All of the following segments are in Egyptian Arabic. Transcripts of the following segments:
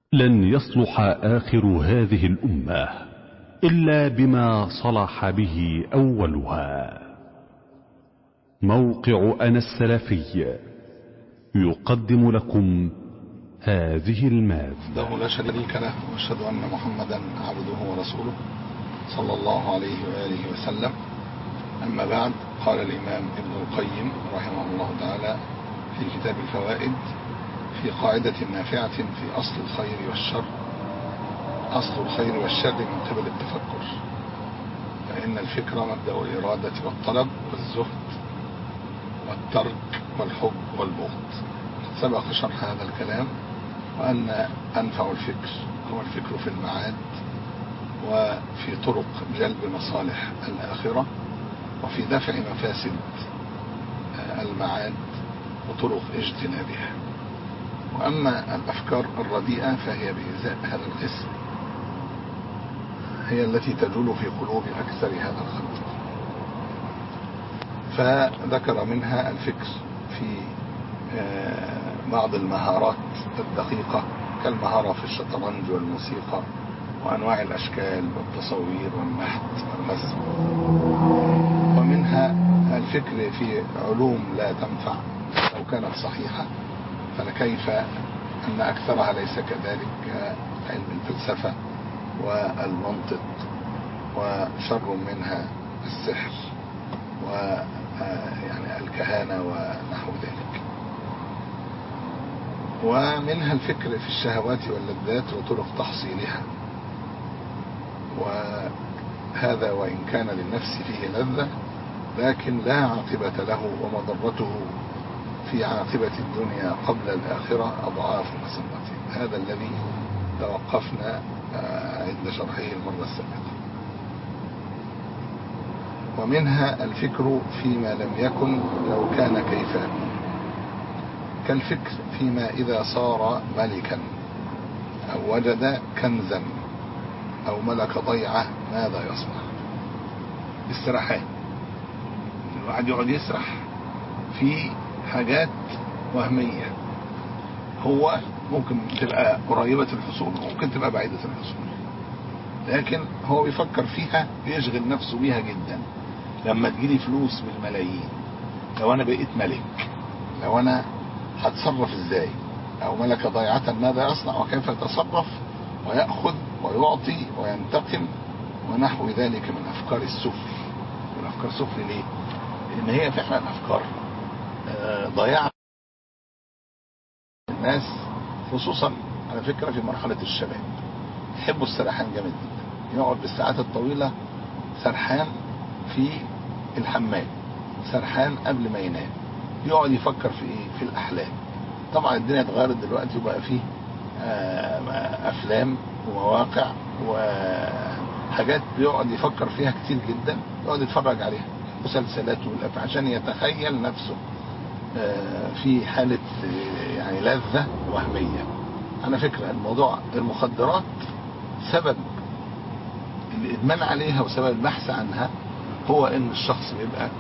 لن يصلح آخر هذه الأمة إلا بما صلح به أولها موقع أنا السلفي يقدم لكم هذه المادة وحده لا شريك له واشهد ان محمدا عبده ورسوله صلى الله عليه واله وسلم اما بعد قال الامام ابن القيم رحمه الله تعالى في كتاب الفوائد في قاعدة نافعة في أصل الخير والشر أصل الخير والشر من قبل التفكر فإن الفكر مبدأ الإرادة والطلب والزهد والترك والحب والبغض سبق شرح هذا الكلام وأن أنفع الفكر هو الفكر في المعاد وفي طرق جلب مصالح الآخرة وفي دفع مفاسد المعاد وطرق اجتنابها وأما الأفكار الرديئة فهي بإزاء هذا القسم هي التي تجول في قلوب أكثر هذا الخلق فذكر منها الفكر في بعض المهارات الدقيقة كالمهارة في الشطرنج والموسيقى وأنواع الأشكال والتصوير والنحت والرسم ومنها الفكر في علوم لا تنفع لو كانت صحيحة فكيف أن أكثرها ليس كذلك علم الفلسفة والمنطق وشر منها السحر ويعني الكهانة ونحو ذلك ومنها الفكر في الشهوات واللذات وطرق تحصيلها وهذا وإن كان للنفس فيه لذة لكن لا عاقبة له ومضرته في عاقبة الدنيا قبل الآخرة أضعاف مسرته هذا الذي توقفنا عند شرحه المرة السابقة ومنها الفكر فيما لم يكن لو كان كيف يكون كالفكر فيما إذا صار ملكا أو وجد كنزا أو ملك ضيعة ماذا يصنع استراحات الواحد يقعد يسرح في حاجات وهمية هو ممكن تبقى قريبة الحصول ممكن تبقى بعيدة الحصول لكن هو بيفكر فيها بيشغل نفسه بيها جدا لما تجيلي فلوس بالملايين لو انا بقيت ملك لو انا هتصرف ازاي او ملك ضيعة ماذا يصنع وكيف يتصرف ويأخذ ويعطي وينتقم ونحو ذلك من افكار السفل والافكار السفل ليه لان هي فعلا افكار ضياع الناس خصوصا على فكرة في مرحلة الشباب يحبوا السرحان جامد جدا يقعد بالساعات الطويلة سرحان في الحمام سرحان قبل ما ينام يقعد يفكر في ايه في الاحلام طبعا الدنيا اتغيرت دلوقتي وبقى فيه افلام ومواقع وحاجات بيقعد يفكر فيها كتير جدا يقعد يتفرج عليها مسلسلات والافلام عشان يتخيل نفسه في حالة يعني لذة وهمية على فكرة الموضوع المخدرات سبب الإدمان عليها وسبب البحث عنها هو ان الشخص بيبقى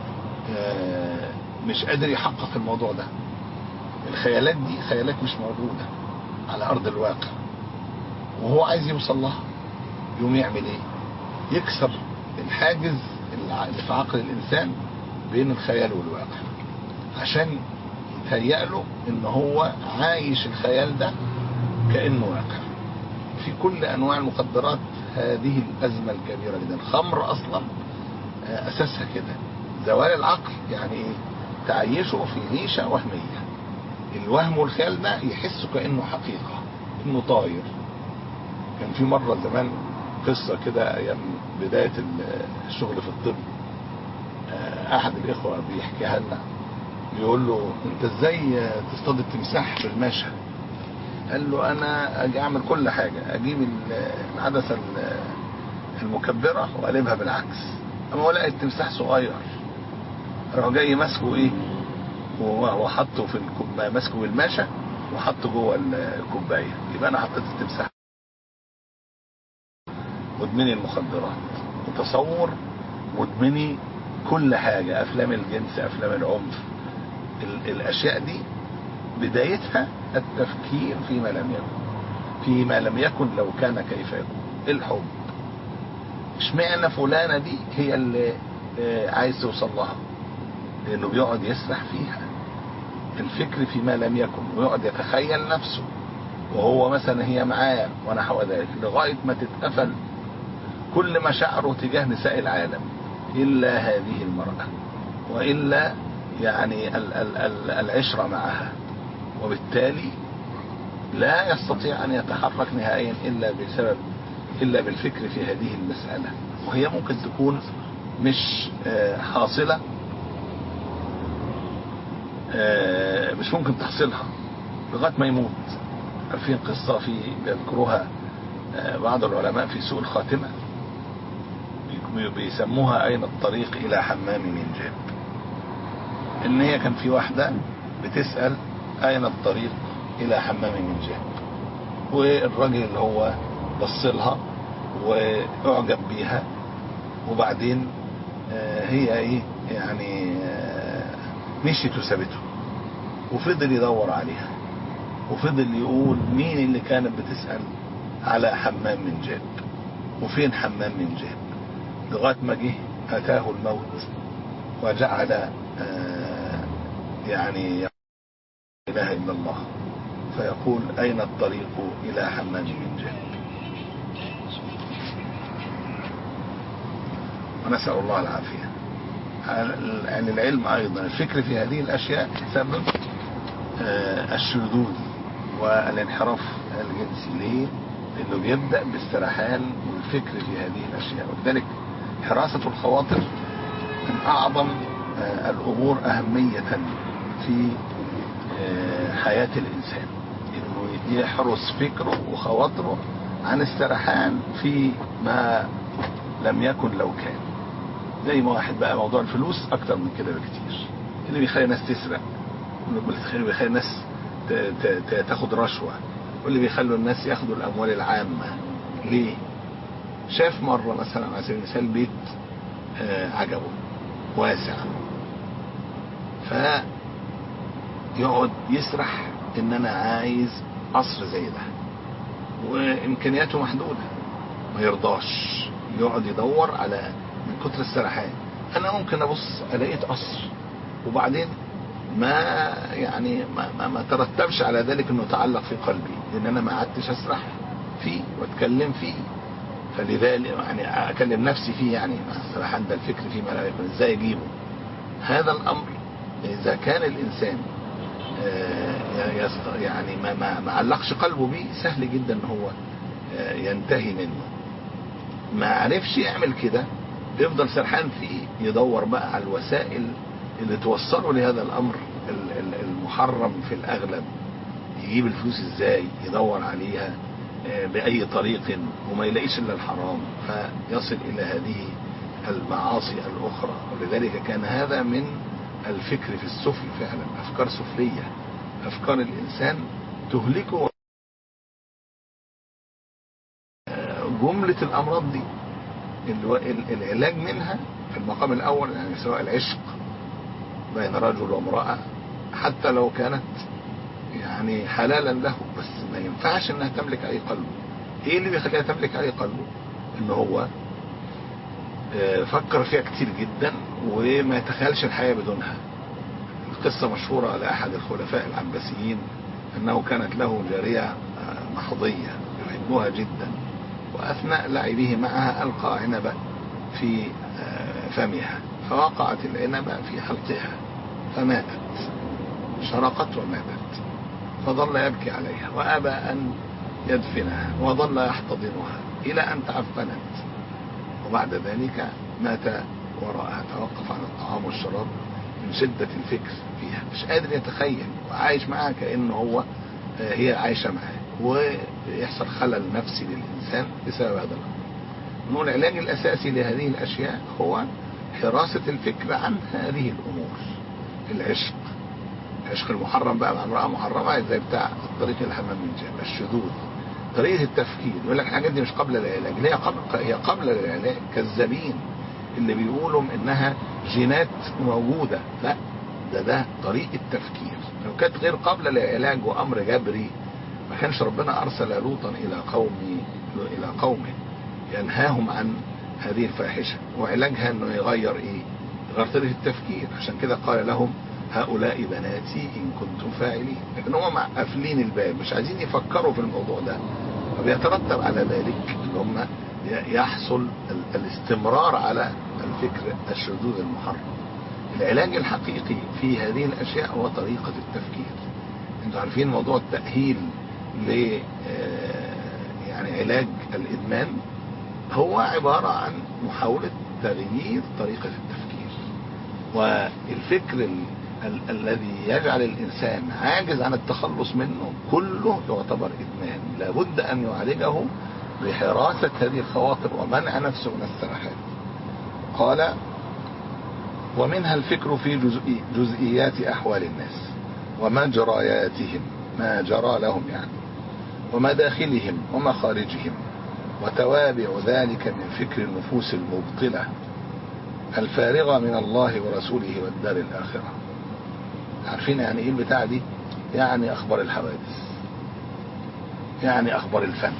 مش قادر يحقق الموضوع ده الخيالات دي خيالات مش موجودة على أرض الواقع وهو عايز يوصل لها يوم يعمل ايه يكسر الحاجز اللي في عقل الإنسان بين الخيال والواقع عشان يتهيأ له ان هو عايش الخيال ده كأنه واقع في كل انواع المخدرات هذه الازمة الكبيرة جدا الخمر اصلا اساسها كده زوال العقل يعني ايه تعيشه في عيشة وهمية الوهم والخيال ده يحسه كأنه حقيقة انه طاير كان في مرة زمان قصة كده ايام بداية الشغل في الطب احد الاخوة بيحكيها لنا بيقول له انت ازاي تصطاد التمساح في الماشى قال له انا اجي اعمل كل حاجة اجيب العدسة المكبرة واقلبها بالعكس اما هو لقى التمساح صغير راح جاي ماسكه ايه وحطه في الكوبايه ماسكه بالماشى وحطه جوه الكوبايه يبقى انا حطيت التمساح مدمني المخدرات وتصور مدمني كل حاجة افلام الجنس افلام العنف الاشياء دي بدايتها التفكير فيما لم يكن فيما لم يكن لو كان كيف يكون الحب اشمعنى فلانة دي هي اللي آه، عايز توصل لها لانه بيقعد يسرح فيها الفكر فيما لم يكن ويقعد يتخيل نفسه وهو مثلا هي معاه ونحو ذلك لغاية ما تتقفل كل مشاعره تجاه نساء العالم إلا هذه المرأة وإلا يعني ال- ال- ال- العشرة معها وبالتالي لا يستطيع أن يتحرك نهائيا إلا بسبب إلا بالفكر في هذه المسألة وهي ممكن تكون مش آه، حاصلة آه، مش ممكن تحصلها لغاية ما يموت عارفين قصة في بيذكروها آه، بعض العلماء في سوء الخاتمة بي- بيسموها أين الطريق إلى حمام من جاب إن هي كان في واحدة بتسأل أين الطريق إلى حمام من جاب والراجل اللي هو بص لها واعجب بيها وبعدين آه، هي ايه يعني آه، مشيت وسابته وفضل يدور عليها وفضل يقول مين اللي كانت بتسأل على حمام من جاب وفين حمام من جاب لغاية ما جه أتاه الموت وجعل آه، يعني لا إله إلا الله فيقول أين الطريق إلى حمام من جاب ونسأل الله العافية يعني العلم أيضا الفكر في هذه الأشياء سبب آه، الشذوذ والانحراف الجنسي ليه؟ لأنه بيبدأ باسترحال والفكر في هذه الأشياء ولذلك حراسة الخواطر من أعظم آه، الأمور أهمية في آه، حياة الإنسان إنه يحرس فكره وخواطره عن السرحان في ما لم يكن لو كان زي ما واحد بقى موضوع الفلوس أكتر من كده بكتير اللي بيخلي الناس تسرق واللي بيخلي الناس ت- ت- ت- تاخد رشوة واللي بيخلوا الناس ياخدوا الأموال العامة ليه؟ شاف مرة مثلا على سبيل المثال بيت آه، عجبه واسع فيقعد يسرح ان انا عايز قصر زي ده وامكانياته محدودة ما يرضاش يقعد يدور على من كتر السرحان انا ممكن ابص الاقيت قصر وبعدين ما يعني ما, ما, ما ترتبش على ذلك انه تعلق في قلبي لان انا ما قعدتش اسرح فيه واتكلم فيه فلذلك يعني اكلم نفسي فيه يعني السرحان ده الفكر فيه ما لا يكون ازاي اجيبه هذا الامر اذا كان الانسان آه، يست- يعني ما ما ما علقش قلبه بيه سهل جدا ان هو آه، ينتهي منه ما عرفش يعمل كده يفضل سرحان فيه يدور بقى على الوسائل اللي توصله لهذا الامر ال- ال- المحرم في الاغلب يجيب الفلوس ازاي يدور عليها آه، باي طريق وما يلاقيش الا الحرام فيصل الى هذه المعاصي الاخرى ولذلك كان هذا من الفكر في السفل فعلا افكار سفليه افكار الانسان تهلكه آه، جمله الامراض دي الو- ال- العلاج منها في المقام الاول يعني سواء العشق بين رجل وامراه حتى لو كانت يعني حلالا له بس ما ينفعش انها تملك اي قلبه ايه اللي بيخليها تملك اي قلبه ان هو آه، فكر فيها كتير جدا وما يتخيلش الحياة بدونها القصة مشهورة لأحد الخلفاء العباسيين أنه كانت له جارية آه، محظية يحبها جدا وأثناء لعبه معها ألقى عنبة في آه، فمها فوقعت العنبة في حلقها فماتت شرقت وماتت فظل يبكي عليها وأبى أن يدفنها وظل يحتضنها إلى أن تعفنت وبعد ذلك مات وراءها توقف عن الطعام والشراب من شدة الفكر فيها مش قادر يتخيل وعايش معها كأنه هو آه، هي عايشة معاه ويحصل خلل نفسي للإنسان بسبب هذا الأمر نقول العلاج الأساسي لهذه الأشياء هو حراسة الفكر عن هذه الأمور العشق العشق المحرم بقى مع امرأة محرمة زي بتاع طريق الحمام من جهة الشذوذ طريقة التفكير يقول لك الحاجات دي مش قبل العلاج لا هي قبل هي قبل العلاج كذابين اللي بيقولوا انها جينات موجودة لا ده ده طريقة تفكير لو كانت غير قبل العلاج وامر جبري ما كانش ربنا أرسل لوطا إلى قوم إلى قومه ينهاهم عن هذه الفاحشة وعلاجها أنه يغير إيه يغير طريقة التفكير عشان كده قال لهم هؤلاء بناتي إن كنتم فاعلين لكن هم قافلين الباب مش عايزين يفكروا في الموضوع ده فبيترتب على ذلك ان هم يحصل الاستمرار على الفكر الشذوذ المحرم العلاج الحقيقي في هذه الأشياء هو طريقة التفكير انتوا عارفين موضوع التأهيل ل يعني علاج الإدمان هو عبارة عن محاولة تغيير طريقة التفكير والفكر ال ال الذي يجعل الإنسان عاجز عن التخلص منه كله يعتبر إدمان لابد أن يعالجه بحراسة هذه الخواطر ومنع نفسه من السرحات قال ومنها الفكر في جزئي جزئيات أحوال الناس ومجرياتهم ما جرى لهم يعني ومداخلهم ومخارجهم وتوابع ذلك من فكر النفوس المبطلة الفارغة من الله ورسوله والدار الآخرة عارفين يعني ايه البتاع دي يعني اخبار الحوادث يعني اخبار الفن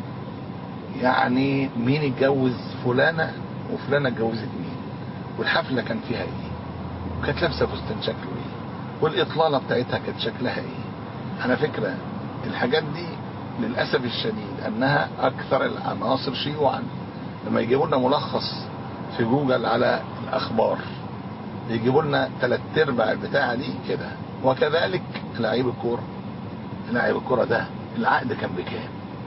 يعني مين اتجوز فلانة وفلانة اتجوزت مين والحفلة كان فيها ايه وكانت لابسة فستان شكله ايه والاطلالة بتاعتها كانت شكلها ايه على فكرة الحاجات دي للأسف الشديد أنها أكثر العناصر شيوعا لما يجيبوا لنا ملخص في جوجل على الأخبار يجيبوا لنا ثلاث ارباع البتاعه دي كده وكذلك لعيب الكوره لعيب الكوره ده العقد كان بكام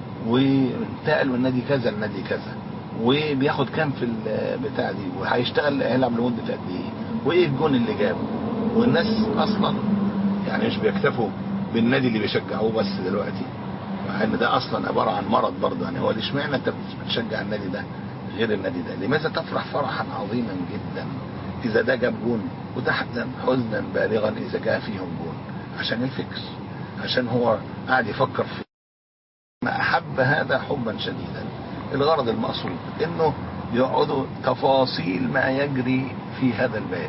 وانتقل من نادي كذا لنادي كذا وبياخد كام في البتاع دي وهيشتغل هيلعب لمده قد ايه وايه الجون اللي جابه والناس اصلا يعني مش بيكتفوا بالنادي اللي بيشجعوه بس دلوقتي مع ان ده اصلا عباره عن مرض برضه يعني هو اشمعنى انت بتشجع النادي ده غير النادي ده لماذا تفرح فرحا عظيما جدا إذا ده جاب جون وتحزن حزنا بالغا إذا جاء فيهم جون عشان الفكر عشان هو قاعد يفكر في ما أحب هذا حبا شديدا الغرض المقصود إنه يقعدوا تفاصيل ما يجري في هذا الباب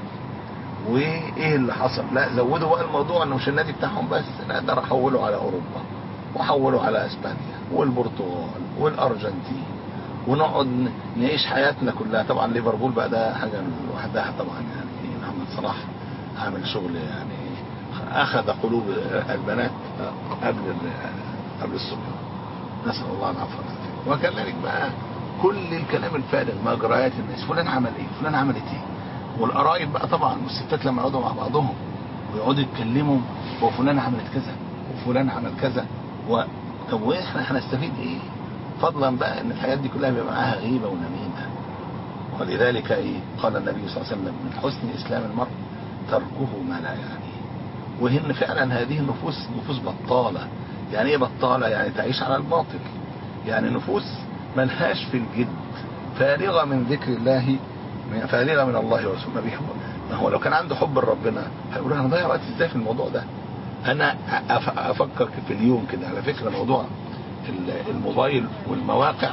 وإيه اللي حصل لا زودوا بقى الموضوع إنه مش النادي بتاعهم بس لا ده حولوا على أوروبا وحولوا على أسبانيا والبرتغال والأرجنتين ونقعد نعيش حياتنا كلها طبعا ليفربول بقى ده حاجه لوحدها طبعا يعني محمد صلاح عامل شغل يعني اخذ قلوب البنات قبل قبل الصبح نسال الله العفو والعافيه وكذلك بقى كل الكلام الفارغ مجريات الناس فلان عمل ايه فلان عملت ايه والقرايب بقى طبعا والستات لما يقعدوا مع بعضهم ويقعدوا يتكلموا وفلان عملت كذا وفلان عمل كذا و طب واحنا هنستفيد ايه فضلا بقى ان الحاجات دي كلها بيبقى معاها غيبه ونميمه ولذلك ايه قال النبي صلى الله عليه وسلم من حسن اسلام المرء تركه ما لا يعنيه وهن فعلا هذه النفوس نفوس بطاله يعني ايه بطاله يعني تعيش على الباطل يعني نفوس ملهاش في الجد فارغه من ذكر الله فارغه من الله ورسوله ما هو لو كان عنده حب لربنا هيقول انا ضيع وقت ازاي في الموضوع ده انا افكر في اليوم كده على فكره موضوع الموبايل والمواقع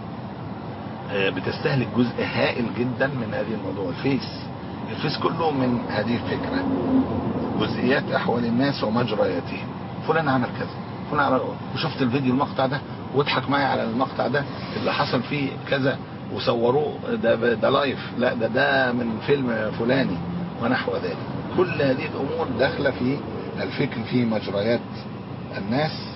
بتستهلك جزء هائل جدا من هذه الموضوع الفيس الفيس كله من هذه الفكرة جزئيات أحوال الناس ومجرياتهم فلان عمل كذا فلان عمل وشفت الفيديو المقطع ده واضحك معي على المقطع ده اللي حصل فيه كذا وصوروه ده ده لايف لا ده ده من فيلم فلاني ونحو ذلك كل هذه الأمور داخلة في الفكر في مجريات الناس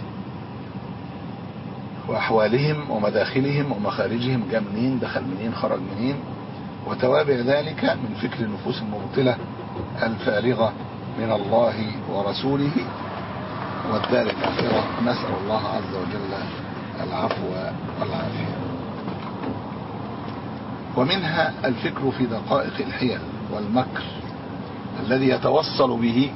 وأحوالهم ومداخلهم ومخارجهم جاء منين دخل منين خرج منين وتوابع ذلك من فكر النفوس المبطلة الفارغة من الله ورسوله والدار الآخرة نسأل الله عز وجل العفو والعافية ومنها الفكر في دقائق الحيل والمكر الذي يتوصل به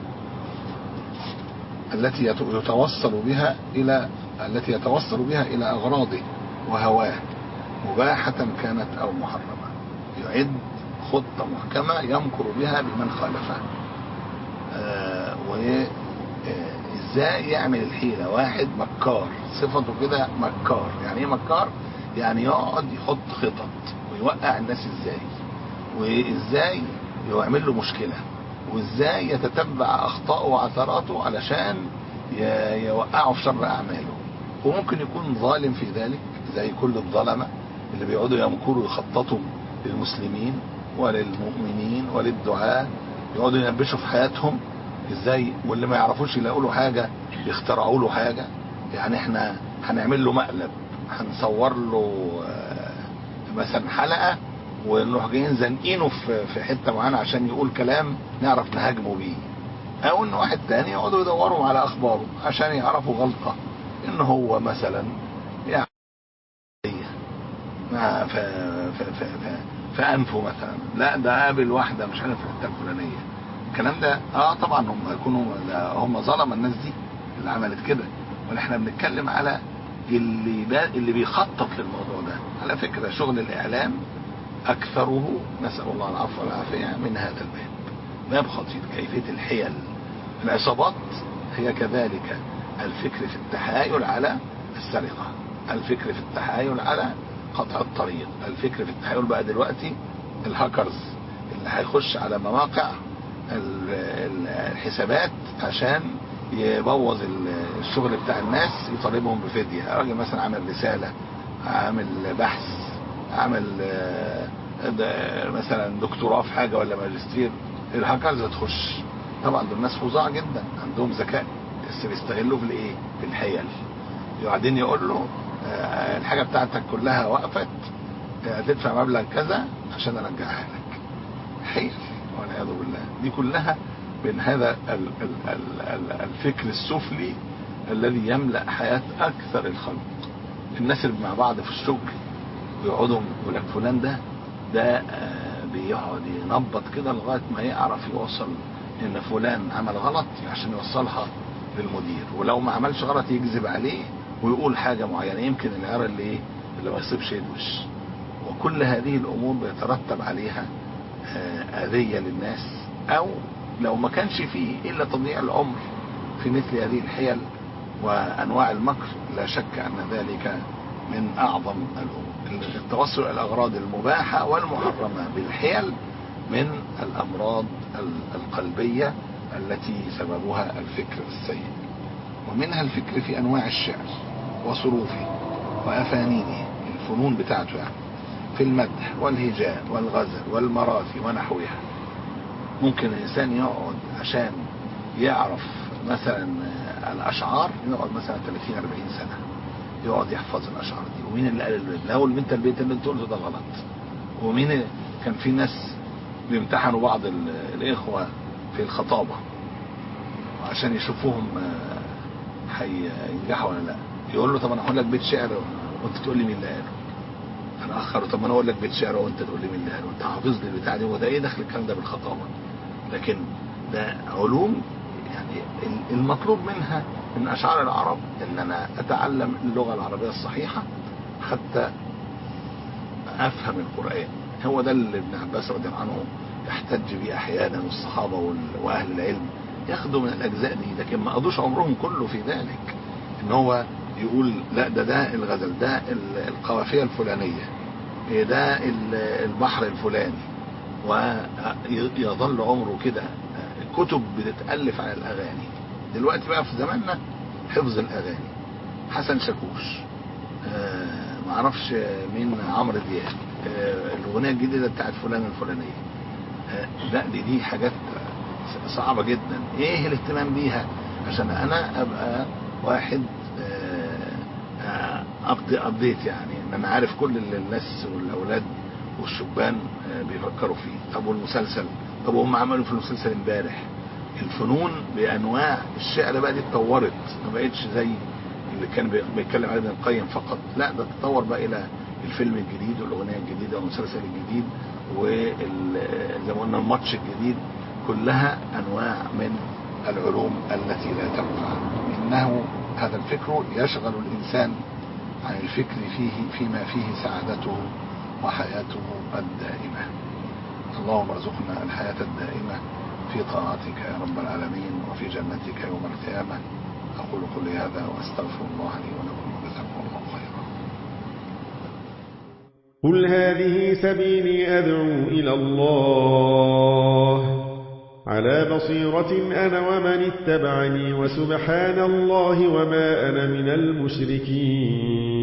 التي يتوصل بها إلى التي يتوصل بها إلى أغراضه وهواه مباحة كانت أو محرمة يعد خطة محكمة يمكر بها بمن خالفه آه وإزاي يعمل الحيلة واحد مكار صفته كده مكار يعني ايه مكار يعني يقعد يحط خطط ويوقع الناس ازاي وازاي يعمل له مشكلة وازاي يتتبع اخطائه وعثراته علشان ي- يوقعه في شر أعماله وممكن يكون ظالم في ذلك زي كل الظلمة اللي بيقعدوا يمكروا ويخططوا للمسلمين وللمؤمنين وللدعاء يقعدوا ينبشوا في حياتهم ازاي واللي ما يعرفوش يلاقوا له حاجة يخترعوا له حاجة يعني احنا هنعمل له مقلب هنصور له آه، مثلا حلقة ونروح جايين زنقينه في في حتة معينة عشان يقول كلام نعرف نهاجمه بيه او ان واحد تاني يقعدوا يدوروا على اخباره عشان يعرفوا غلطة ان هو مثلا يعني ما ف... ف... ف... ف... في انفه مثلا لا ده قابل واحده مش عارف في الحته الفلانيه الكلام ده اه طبعا هم يكونوا ده هم ظلم الناس دي اللي عملت كده ولا احنا بنتكلم على اللي با... اللي بيخطط للموضوع ده على فكره شغل الاعلام اكثره نسال الله العفو والعافيه من هذا الباب باب خطير كيفيه الحيل العصابات هي كذلك الفكر في التحايل على السرقه الفكر في التحايل على قطع الطريق الفكر في التحايل بقى دلوقتي الهاكرز اللي هيخش على مواقع ال- ال- الحسابات عشان يبوظ ال- الشغل بتاع الناس يطالبهم بفدية راجل مثلا عمل رسالة عامل بحث عمل آه، د- مثلا دكتوراه في حاجة ولا ماجستير الهاكرز هتخش طبعا دول ناس فظاع جدا عندهم ذكاء بس بيستغلوا في الايه في الحيل وبعدين يقول له آه، الحاجة بتاعتك كلها وقفت آه، تدفع مبلغ كذا عشان ارجعها لك حيل والعياذ بالله دي كلها من هذا ال- ال- ال- ال- الفكر السفلي الذي يملأ حياة أكثر الخلق الناس اللي مع بعض في الشغل ويقعدوا يقول لك فلان ده ده آه، بيقعد ينبط كده لغاية ما يعرف يوصل إن فلان عمل غلط عشان يوصلها للمدير ولو ما عملش غلط يكذب عليه ويقول حاجة معينة يمكن العيار اللي ايه اللي ما يصيبش يدوش وكل هذه الأمور بيترتب عليها آه، أذية للناس أو لو ما كانش فيه إلا تضييع العمر في مثل هذه الحيل وأنواع المكر لا شك أن ذلك من أعظم الأمور التوصل إلى الأغراض المباحة والمحرمة بالحيل من الأمراض ال- القلبية التي سببها الفكر السيء ومنها الفكر في أنواع الشعر وصروفه وأفانينه الفنون بتاعته يعني في المدح والهجاء والغزل والمراثي ونحوها ممكن الإنسان يقعد عشان يعرف مثلا الأشعار يقعد مثلا 30 40 سنة يقعد يحفظ الأشعار دي ومين اللي قال البيت لا هو البنت البيت اللي انت تقوله ده غلط ومين كان في ناس بيمتحنوا بعض ال- الإخوة في الخطابة عشان يشوفوهم آه، هينجحوا ولا لا يقول له طب انا هقول لك بيت شعر وانت تقول لي مين اللي قاله انا اخر طب ما انا اقول لك بيت شعر وانت تقول لي مين اللي قاله انت حافظ لي البتاع دي وده ايه دخل الكلام ده بالخطابه لكن ده علوم يعني ال- المطلوب منها من اشعار العرب ان انا اتعلم اللغه العربيه الصحيحه حتى افهم القران هو ده اللي ابن عباس رضي الله عنه يحتج به احيانا والصحابه وال- واهل العلم ياخدوا من الاجزاء دي لكن ما قضوش عمرهم كله في ذلك ان هو يقول لا ده ده الغزل ده ال- القوافيه الفلانيه إيه ده ال- البحر الفلاني ويظل عمره كده كتب بتتالف عن الاغاني دلوقتي بقى في زماننا حفظ الاغاني حسن شاكوش آه، معرفش مين عمرو دياب آه، الاغنيه الجديده بتاعت فلان الفلانيه آه، لا دي دي حاجات صعبه جدا ايه الاهتمام بيها عشان انا ابقى واحد ابدي ابديت يعني ان انا عارف كل اللي الناس والاولاد والشبان آه، بيفكروا فيه طب والمسلسل طب هم عملوا في المسلسل امبارح الفنون بانواع الشعر بقى دي اتطورت ما بقتش زي اللي كان بي- بيتكلم عليه ابن القيم فقط لا ده تطور بقى الى الفيلم الجديد والاغنيه الجديده والمسلسل الجديد وزي ما قلنا الماتش الجديد كلها انواع من العلوم التي لا تنفع انه هذا الفكر يشغل الانسان عن الفكر فيه فيما فيه سعادته وحياته الدائمه اللهم ارزقنا الحياه الدائمه في طاعتك يا رب العالمين وفي جنتك يوم القيامه اقول قولي هذا واستغفر الله لي ولكم وجزاكم الله خيرا قل هذه سبيلي أدعو إلى الله على بصيرة أنا ومن اتبعني وسبحان الله وما أنا من المشركين